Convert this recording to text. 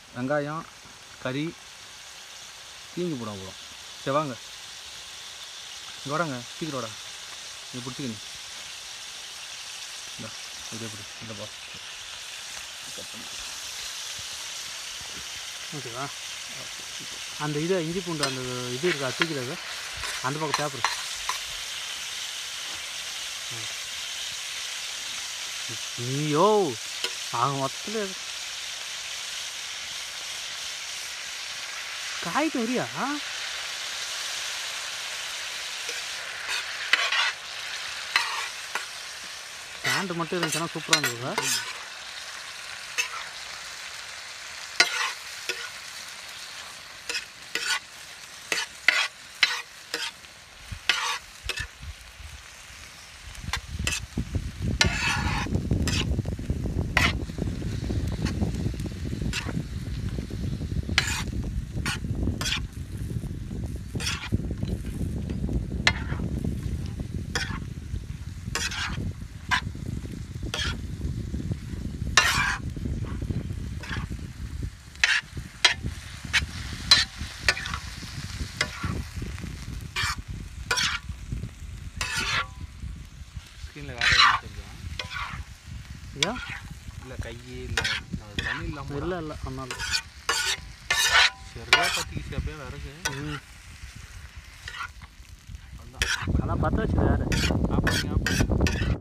வெங்காயம் கறி தீங்கி போட போகிறோம் சரி வாங்க இங்கே வராங்க சீக்கிரம் வாடா நீ பிடிச்சிக்க நீ இந்தா இதே பிடி இந்த பா ஓகேவா அந்த இது இஞ்சி பூண்டு அந்த இது இருக்கா தூக்கிறது அந்த பக்கம் பேப்பர் நீயோ ஆக மொத்தத்தில் காய்க்கு வரியா பேண்ட் மட்டும் இருந்துச்சுன்னா சூப்பராக இருந்தது ஸ்க்ரீனில் வேறு எதுவும் தெரிஞ்சா ஐயா இல்லை கை இல்லை தண்ணி இல்லாமல் இல்லை இல்லை அதனால சரியாக பற்றிக்கிச்சு அப்படியே விறகு ம் அதான் அதான் பற்ற வச்சுது யார் ஆஃப் பண்ணி ஆஃப் பண்ணி